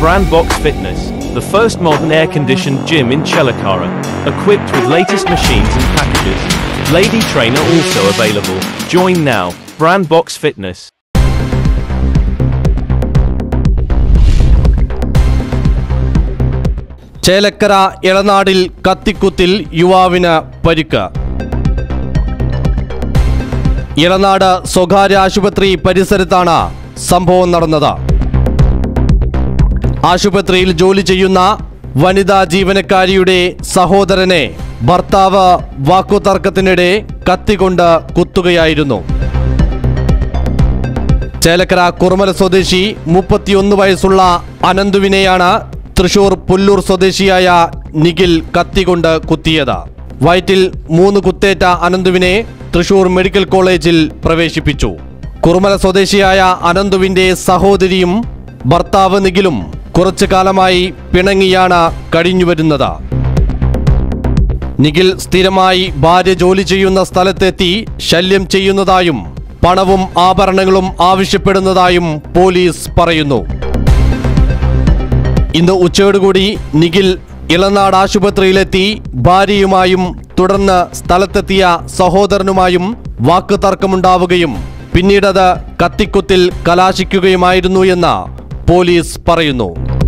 Brandbox Fitness, the first modern air-conditioned gym in Chelakara, equipped with latest machines and packages. Lady trainer also available. Join now. Brandbox Fitness. Chelakkara ഇളനാടിൽ കത്തിക്കുത്തിൽ യുവാവിന് പരിക്ക് ഇളനാട് സ്വകാര്യ ആശുപത്രി പരിസരത്താണ് സംഭവം നടന്നത് ആശുപത്രിയിൽ ജോലി ചെയ്യുന്ന വനിതാ ജീവനക്കാരിയുടെ സഹോദരനെ ഭർത്താവ് വാക്കുതർക്കത്തിനിടെ കത്തികൊണ്ട് കുത്തുകയായിരുന്നു ചേലക്കര കുറുമല സ്വദേശി മുപ്പത്തിയൊന്ന് വയസ്സുള്ള അനന്തുവിനെയാണ് തൃശൂർ പുല്ലൂർ സ്വദേശിയായ നിഖിൽ കത്തികൊണ്ട് കുത്തിയത് വയറ്റിൽ മൂന്ന് കുത്തേറ്റ അനന്തുവിനെ തൃശൂർ മെഡിക്കൽ കോളേജിൽ പ്രവേശിപ്പിച്ചു കുറുമല സ്വദേശിയായ അനന്തുവിന്റെ സഹോദരിയും ഭർത്താവ് നിഖിലും കുറച്ചു കാലമായി പിണങ്ങിയാണ് കഴിഞ്ഞുവരുന്നത് നിഖിൽ സ്ഥിരമായി ഭാര്യ ജോലി ചെയ്യുന്ന സ്ഥലത്തെത്തി ശല്യം ചെയ്യുന്നതായും പണവും ആഭരണങ്ങളും ആവശ്യപ്പെടുന്നതായും പോലീസ് പറയുന്നു ഇന്ന് ഉച്ചയോടുകൂടി നിഖിൽ ഇളനാട് ആശുപത്രിയിലെത്തി ഭാര്യയുമായും തുടർന്ന് സ്ഥലത്തെത്തിയ സഹോദരനുമായും വാക്ക് തർക്കമുണ്ടാവുകയും പിന്നീടത് കത്തിക്കുത്തിൽ കലാശിക്കുകയുമായിരുന്നു എന്ന് പോലീസ് പറയുന്നു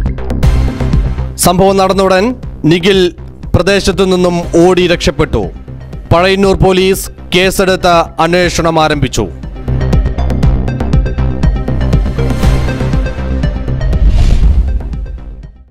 സംഭവം നടന്നുടൻ നിഖിൽ പ്രദേശത്തു നിന്നും ഓടി രക്ഷപ്പെട്ടു പഴയന്നൂർ പോലീസ് കേസെടുത്ത് അന്വേഷണം ആരംഭിച്ചു